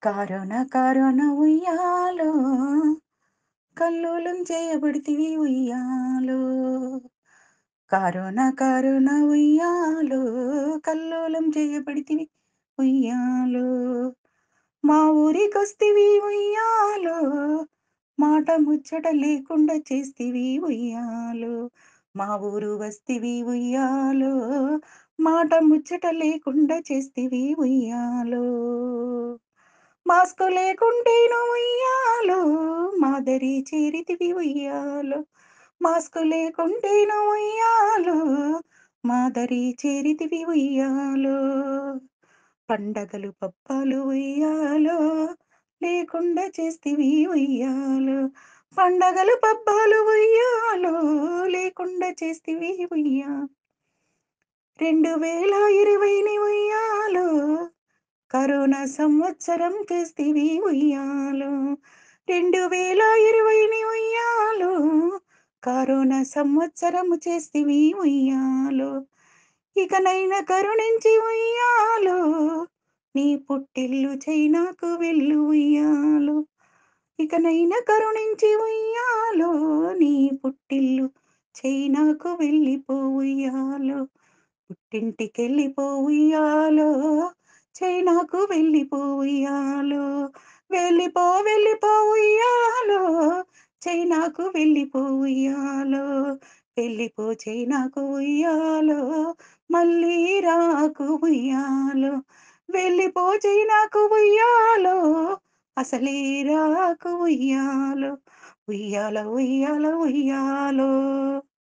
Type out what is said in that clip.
corona corona ఉయ్యాలో కల్లోలం చేయబడితివి ఉయ్యాలో కరోనా కరోన ఉయ్యాలో కల్లోలం చేయబడితివి ఉయ్యాలో మా ఊరికొస్తివి ఉయ్యాలో మాట ముచ్చట లేకుండా చేస్తివి ఉయ్యాలో మా ఊరు వస్తివి ఉయ్యాలో మాట ముచ్చట లేకుండా చేస్తివి ఉయ్యాలో మాస్కు లేకుంటేను ఉయ్యాలో మాదరి చేరితివి ఉయ్యాలో మాస్కు లేకుంటేను ఉయ్యాలో మాదరి చేరితివి ఉయ్యాలో పండగలు పప్పాలు ఉయ్యాలో లేకుండా చేస్తివి ఉయ్యాలో పండగలు పబ్బాలు ఉయ్యాలో లేకుండా చేస్తివి ఉయ్యా రెండు వేల ఇరవైని ఉయ్యాలో కరోనా సంవత్సరం చేస్తివి ఉయ్యాలో రెండు వేల ఇరవైని ఉయ్యాలో కరోనా సంవత్సరము చేస్తివి ఉయ్యాలో ఇకనైనా కరుణించి ఉయ్యాలో నీ పుట్టిల్లు చైనాకు వెళ్ళు ఉయ్యాలో ఇకనైనా కరుణించి ఉయ్యాలో నీ పుట్టిల్లు చైనాకు వెళ్ళిపో ఉయ్యాలో పుట్టింటికెళ్ళిపో ఉయ్యాలో చైనాకు వెళ్ళిపో ఉయ్యాలో వెళ్ళిపో వెళ్ళిపో ఉయ్యాలో చైనాకు వెళ్ళిపో ఉయ్యాలో వెళ్ళిపో చైనాకు ఉయ్యాలో మళ్ళీ రాకు ఉయ్యాలో వెళ్ళిపో చైనాకు ఉయ్యాలో అసలే రాకు ఉయ్యాలో ఉయ్యాల ఉయ్యాల ఉయ్యాలో